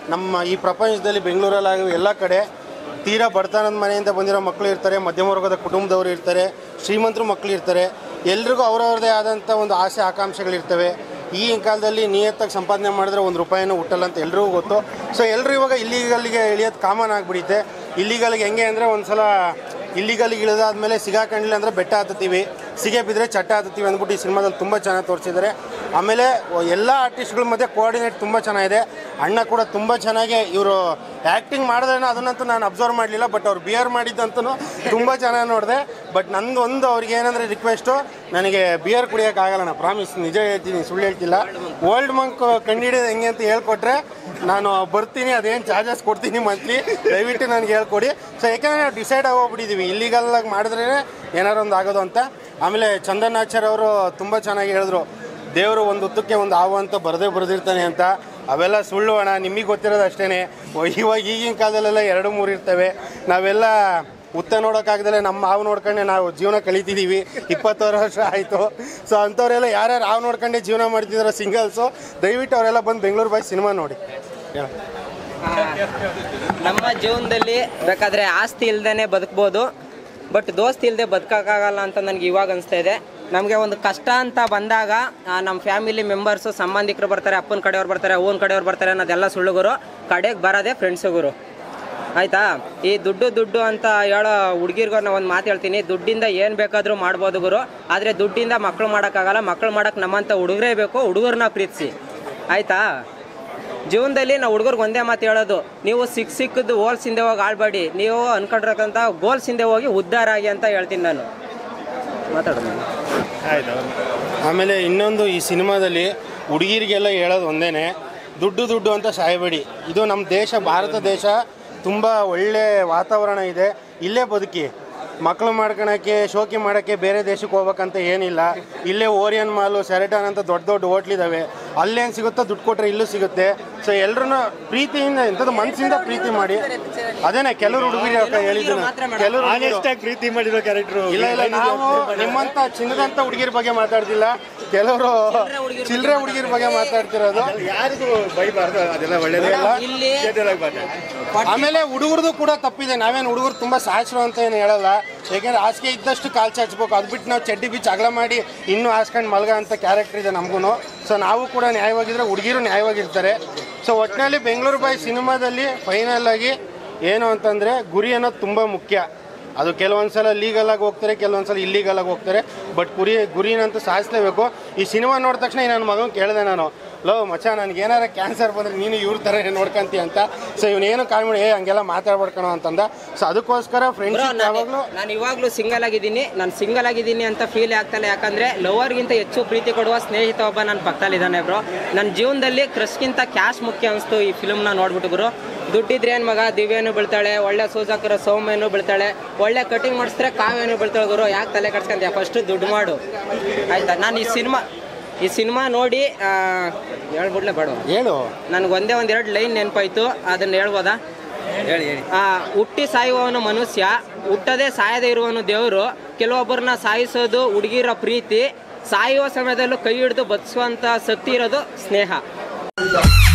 ನಮ್ಮ ಈ ಪ್ರಪಂಚದಲ್ಲಿ ಬೆಂಗಳೂರಲ್ಲಾಗಲಿ ಎಲ್ಲ ಕಡೆ ತೀರಾ ಬಡತನದ ಮನೆಯಿಂದ ಬಂದಿರೋ ಮಕ್ಕಳು ಇರ್ತಾರೆ ಮಧ್ಯಮ ವರ್ಗದ ಕುಟುಂಬದವರು ಇರ್ತಾರೆ ಶ್ರೀಮಂತರು ಮಕ್ಕಳು ಇರ್ತಾರೆ ಎಲ್ರಿಗೂ ಅವ್ರವ್ರದ್ದೇ ಆದಂಥ ಒಂದು ಆಸೆ ಆಕಾಂಕ್ಷೆಗಳಿರ್ತವೆ ಈಗಿನ ಕಾಲದಲ್ಲಿ ನಿಯತ್ತಾಗಿ ಸಂಪಾದನೆ ಮಾಡಿದ್ರೆ ಒಂದು ರೂಪಾಯಿನೂ ಹುಟ್ಟಲ್ಲ ಅಂತ ಎಲ್ರಿಗೂ ಗೊತ್ತು ಸೊ ಎಲ್ಲರೂ ಇವಾಗ ಇಲ್ಲಿಗಲ್ಲಿಗೆ ಇಳಿಯೋದು ಕಾಮನ್ ಆಗಿಬಿಡುತ್ತೆ ಇಲ್ಲಿಗಲ್ಲಿಗೆ ಹೆಂಗೆ ಅಂದರೆ ಒಂದು ಸಲ ಇಲ್ಲಿಗಲ್ಲಿಗೆ ಇಳಿದಾದ್ಮೇಲೆ ಸಿಗಾಕೊಂಡಿಲ್ಲ ಅಂದರೆ ಬೆಟ್ಟ ಹತ್ತುತ್ತೀವಿ ಸಿಗೆ ಬಿದ್ದರೆ ಚಟ್ಟ ಹತ್ತುತ್ತೀವಿ ಅಂದ್ಬಿಟ್ಟು ಈ ಸಿನಿಮಾದಲ್ಲಿ ತುಂಬ ಚೆನ್ನಾಗಿ ತೋರಿಸಿದ್ದಾರೆ ಆಮೇಲೆ ಎಲ್ಲ ಆರ್ಟಿಸ್ಟ್ಗಳ ಮಧ್ಯೆ ಕೋಆರ್ಡಿನೇಟ್ ತುಂಬ ಚೆನ್ನಾಗಿದೆ ಅಣ್ಣ ಕೂಡ ತುಂಬ ಚೆನ್ನಾಗಿ ಇವರು ಆ್ಯಕ್ಟಿಂಗ್ ಮಾಡಿದ್ರೇನೋ ಅದನ್ನಂತೂ ನಾನು ಅಬ್ಸರ್ವ್ ಮಾಡಲಿಲ್ಲ ಬಟ್ ಅವ್ರು ಬಿಯರ್ ಮಾಡಿದ್ದಂತೂ ತುಂಬ ಚೆನ್ನಾಗಿ ನೋಡಿದೆ ಬಟ್ ನಂದು ಒಂದು ಅವ್ರಿಗೆ ಏನಂದರೆ ರಿಕ್ವೆಸ್ಟು ನನಗೆ ಬಿಯರ್ ಕುಡಿಯೋಕ್ಕಾಗಲ್ಲ ನಾನು ಪ್ರಾಮಿಸ್ ನಿಜ ಹೇಳ್ತೀನಿ ಸುಳ್ಳು ಹೇಳ್ತಿಲ್ಲ ಓಲ್ಡ್ ಮಂಕ್ ಕಂಡಿಡಿಯೋದು ಹೆಂಗೆ ಅಂತ ಹೇಳ್ಕೊಟ್ರೆ ನಾನು ಬರ್ತೀನಿ ಅದೇನು ಚಾರ್ಜಸ್ ಕೊಡ್ತೀನಿ ಮಂತ್ಲಿ ದಯವಿಟ್ಟು ನನಗೆ ಹೇಳ್ಕೊಡಿ ಸೊ ಯಾಕೆಂದರೆ ನಾವು ಡಿಸೈಡ್ ಆಗೋಗ್ಬಿಟ್ಟಿದ್ದೀವಿ ಇಲ್ಲಿಗಲ್ಲಾಗಿ ಮಾಡಿದ್ರೇ ಏನಾರು ಒಂದು ಆಗೋದು ಅಂತ ಆಮೇಲೆ ಚಂದನ್ ಆಚಾರ್ ಅವರು ತುಂಬ ಚೆನ್ನಾಗಿ ಹೇಳಿದ್ರು ದೇವರು ಒಂದು ಹೊತ್ತಕ್ಕೆ ಒಂದು ಹಾವು ಅಂತ ಬರದೇ ಬರೆದಿರ್ತಾನೆ ಅಂತ ಅವೆಲ್ಲ ಸುಳ್ಳು ಅಣ್ಣ ನಿಮಗೆ ಗೊತ್ತಿರೋದು ಅಷ್ಟೇ ಇವಾಗ ಈಗಿನ ಕಾಲದಲ್ಲೆಲ್ಲ ಎರಡು ಮೂರು ಇರ್ತವೆ ನಾವೆಲ್ಲ ಉತ್ತ ನೋಡೋಕ್ಕಾಗ್ದಲೆ ನಮ್ಮ ಹಾವು ನೋಡ್ಕೊಂಡೆ ನಾವು ಜೀವನ ಕಳಿತಿದ್ದೀವಿ ಇಪ್ಪತ್ತಾರು ವರ್ಷ ಆಯಿತು ಸೊ ಅಂಥವರೆಲ್ಲ ಯಾರ್ಯಾರು ಹಾವು ನೋಡ್ಕೊಂಡೆ ಜೀವನ ಮಾಡ್ತಿದ್ದಾರೋ ಸಿಂಗಲ್ಸು ದಯವಿಟ್ಟು ಅವರೆಲ್ಲ ಬಂದು ಬೆಂಗಳೂರು ಬಾಯ್ ಸಿನಿಮಾ ನೋಡಿ ಹೇಳು. ನಮ್ಮ ಜೀವನದಲ್ಲಿ ಬೇಕಾದ್ರೆ ಆಸ್ತಿ ಇಲ್ದೇನೆ ಬದುಕ್ಬೋದು ಬಟ್ ದೋಸ್ತಿ ಇಲ್ಲದೆ ಬದುಕೋಕ್ಕಾಗಲ್ಲ ಅಂತ ನನಗೆ ಇವಾಗ ಅನಿಸ್ತಾ ಇದೆ ನಮಗೆ ಒಂದು ಕಷ್ಟ ಅಂತ ಬಂದಾಗ ಆ, ನಮ್ಮ ಫ್ಯಾಮಿಲಿ ಮೆಂಬರ್ಸು ಸಂಬಂಧಿಕರು ಬರ್ತಾರೆ ಅಪ್ಪನ ಕಡೆಯವ್ರು ಬರ್ತಾರೆ ಅವ್ವನ ಕಡೆಯವ್ರು ಬರ್ತಾರೆ ಅನ್ನೋದೆಲ್ಲ ಸುಳ್ಳುಗುರು ಕಡೆಗೆ ಬರೋದೇ ಫ್ರೆಂಡ್ಸುಗುರು ಆಯ್ತಾ ಈ ದುಡ್ಡು ದುಡ್ಡು ಅಂತ ಹೇಳೋ ಹುಡುಗಿರ್ಗೂ ನಾನು ಒಂದು ಮಾತು ಹೇಳ್ತೀನಿ ದುಡ್ಡಿಂದ ಏನು ಬೇಕಾದರೂ ಮಾಡ್ಬೋದು ಗುರು ಆದರೆ ದುಡ್ಡಿಂದ ಮಕ್ಕಳು ಮಾಡೋಕ್ಕಾಗಲ್ಲ ಮಕ್ಕಳು ಮಾಡೋಕ್ಕೆ ನಮ್ಮಂಥ ಹುಡುಗರೇ ಬೇಕು ಹುಡುಗರನ್ನ ಪ್ರೀತಿಸಿ ಆಯ್ತಾ ಜೀವನದಲ್ಲಿ ನಾವು ಹುಡುಗರಿಗೆ ಒಂದೇ ಮಾತು ಹೇಳೋದು ನೀವು ಸಿಕ್ ಸಿಕ್ಕದ್ದು ಗೋಲ್ಸ್ ಹಿಂದೆ ಹೋಗಿ ಆಳ್ಬೇಡಿ ನೀವು ಅನ್ಕೊಂಡಿರಕ್ಕಂಥ ಗೋಲ್ಸ್ ಹಿಂದೆ ಹೋಗಿ ಉದ್ಧಾರ ಆಗಿ ಅಂತ ಹೇಳ್ತೀನಿ ನಾನು ಮಾತಾಡೋದು ಆಯ್ತು ಆಮೇಲೆ ಇನ್ನೊಂದು ಈ ಸಿನಿಮಾದಲ್ಲಿ ಹುಡುಗಿರಿಗೆಲ್ಲ ಹೇಳೋದು ಒಂದೇನೆ ದುಡ್ಡು ದುಡ್ಡು ಅಂತ ಸಾಯಬೇಡಿ ಇದು ನಮ್ಮ ದೇಶ ಭಾರತ ದೇಶ ತುಂಬ ಒಳ್ಳೆ ವಾತಾವರಣ ಇದೆ ಇಲ್ಲೇ ಬದುಕಿ ಮಕ್ಕಳು ಮಾಡ್ಕೊಳಕ್ಕೆ ಶೋಕಿ ಮಾಡೋಕ್ಕೆ ಬೇರೆ ದೇಶಕ್ಕೆ ಹೋಗ್ಬೇಕಂತ ಏನಿಲ್ಲ ಇಲ್ಲೇ ಓರಿಯನ್ ಮಾಲು ಸೆರೆಟಾನ್ ಅಂತ ದೊಡ್ಡ ದೊಡ್ಡ ಹೋಟ್ಲಿದ್ದಾವೆ ಅಲ್ಲೇನು ಸಿಗುತ್ತೋ ದುಡ್ಡು ಕೊಟ್ಟರೆ ಇಲ್ಲೂ ಸಿಗುತ್ತೆ ಸೊ ಎಲ್ಲರೂ ಪ್ರೀತಿಯಿಂದ ಇಂಥದ್ದು ಮನಸ್ಸಿಂದ ಪ್ರೀತಿ ಮಾಡಿ ಅದೇನೆ ಕೆಲವರು ಹುಡುಗಿರು ಹೇಳಿದ್ರು ಕೆಲವರು ಹುಡುಗಿರು- ಪ್ರೀತಿ ಮಾಡಿರೋ ಕ್ಯಾರೆಕ್ಟರ್ ಇಲ್ಲ ಇಲ್ಲ ನಾವು ನಿಮ್ಮಂತ ಚಿನ್ನದಂತ ಹುಡುಗಿರ ಬಗ್ಗೆ ಮಾತಾಡ್ತಿಲ್ಲ ಕೆಲವರು ಚಿಲ್ಲರೆ ಹುಡುಗಿರ ಬಗ್ಗೆ ಮಾತಾಡ್ತಿರೋದು ಯಾರಿಗೂ ಬೈಬಾರ್ದು ಅದೆಲ್ಲ ಒಳ್ಳೇದೇ ಅಲ್ಲ ಇಲ್ಲಿ ಆಮೇಲೆ ಹುಡುಗರದು ಕೂಡ ತಪ್ಪಿದೆ ನಾವೇನು ಹುಡುಗರು ತುಂಬಾ ಸಾಯಿಸ್ರು ಅಂತ ಏನು ಹೇಳಲ್ಲ ಯಾಕೆಂದ್ರೆ ಹಾಸಿಗೆ ಇದ್ದಷ್ಟು ಕಾಲ್ ಚಾಚ್ಬೇಕು ಅದು ಬಿಟ್ಟು ನಾವು ಚಡ್ಡಿ ಬಿಚ್ಚಿ ಅಗಲ ಮಾಡಿ ಇನ್ನೂ ಹಾಸ್ಕೊಂಡು ಮಲ್ಗ ಅಂತ ಕ್ಯಾರೆಕ್ಟರ್ ಇದೆ ನಮಗೂ ಸೊ ನಾವು ಕೂಡ ನ್ಯಾಯವಾಗಿದ್ರೆ ಹುಡುಗಿರು ನ್ಯಾಯವಾಗಿರ್ತಾರೆ ಸೊ ಒಟ್ಟಿನಲ್ಲಿ ಬೆಂಗಳೂರು ಬಾಯ್ ಸಿನಿಮಾದಲ್ಲಿ ಫೈನಲ್ ಆಗಿ ಏನು ಅಂತಂದರೆ ಗುರಿ ಅನ್ನೋದು ತುಂಬ ಮುಖ್ಯ ಅದು ಕೆಲವೊಂದು ಸಲ ಲೀಗಲ್ ಆಗಿ ಹೋಗ್ತಾರೆ ಕೆಲವೊಂದು ಸಲ ಇಲ್ಲೀಗಲ್ ಆಗಿ ಹೋಗ್ತಾರೆ ಬಟ್ ಗುರಿ ಗುರಿನಂತೂ ಸಾಧಿಸ್ಲೇಬೇಕು ಈ ಸಿನಿಮಾ ನೋಡಿದ ತಕ್ಷಣ ನನ್ನ ಮಗನ ಕೇಳಿದೆ ನಾನು ಲೋ ಮಚ್ಚ ನನಗೆ ಏನಾರ ಕ್ಯಾನ್ಸರ್ ಬಂದರೆ ನೀನು ಇವ್ರ ಥರ ನೋಡ್ಕೊಂತಿ ಅಂತ ಸೊ ಇವನೇನು ಕಾಮಿಡಿ ಏ ಹಂಗೆಲ್ಲ ಮಾತಾಡ್ಬಾರ್ಕಣ ಅಂತಂದ ಸೊ ಅದಕ್ಕೋಸ್ಕರ ಫ್ರೆಂಡ್ಸ್ ಯಾವಾಗಲೂ ನಾನು ಇವಾಗಲೂ ಸಿಂಗಲ್ ಆಗಿದ್ದೀನಿ ನಾನು ಸಿಂಗಲ್ ಆಗಿದ್ದೀನಿ ಅಂತ ಫೀಲ್ ಆಗ್ತಲ್ಲ ಯಾಕಂದ್ರೆ ಲವರ್ಗಿಂತ ಹೆಚ್ಚು ಪ್ರೀತಿ ಕೊಡುವ ಸ್ನೇಹಿತ ಒಬ್ಬ ನನ್ನ ಪಕ್ಕದಲ್ಲಿದ್ದಾನೆ ಬ್ರೋ ನನ್ನ ಜೀವನದಲ್ಲಿ ಕ್ರಶ್ಗಿಂತ ಕ್ಯಾಶ್ ಮುಖ್ಯ ಅನಿಸ್ತು ಈ ಫಿಲ್ಮ್ನ ನೋಡ್ಬಿಟ್ಟು ಗುರು ದುಡ್ಡಿದ್ರೆ ಏನು ಮಗ ದಿವ್ಯನು ಬೀಳ್ತಾಳೆ ಒಳ್ಳೆ ಸೂಜಾಕರ ಸೌಮ್ಯನು ಬೀಳ್ತಾಳೆ ಒಳ್ಳೆ ಕಟಿಂಗ್ ಮಾಡಿಸಿದ್ರೆ ಕಾವ್ಯನು ಬೀಳ್ತಾಳೆ ಗುರು ಯಾಕೆ ತಲೆ ಕಟ್ಸ್ಕೊಂತೀಯ ಫಸ್ಟ್ ದುಡ್ಡು ಮಾಡು ಆಯ್ತಾ ನಾನು ಈ ಸಿನಿಮಾ ಈ ಸಿನಿಮಾ ನೋಡಿ ಆ, ಹೇಳ್ಬಿಡ್ಲೆ ಬೇಡ ಹೇಳು ನನಗೆ ಒಂದೇ ಒಂದೆರಡು ಲೈನ್ ನೆನಪಾಯ್ತು ಅದನ್ನ ಹೇಳ್ಬೋದಾ ಹೇಳಿ ಹೇಳಿ ಆ ಹುಟ್ಟಿ ಸಾಯುವವನು ಮನುಷ್ಯ ಹುಟ್ಟದೆ ಸಾಯದೆ ಇರುವವನು ದೇವರು ಕೆಲವೊಬ್ಬರನ್ನ ಸಾಯಿಸೋದು ಹುಡುಗಿರ ಪ್ರೀತಿ ಸಾಯುವ ಸಮಯದಲ್ಲೂ ಕೈ ಹಿಡಿದು ಬದುಕುವಂತ ಶಕ್ತಿ ಇರೋದು ಸ್ನೇಹ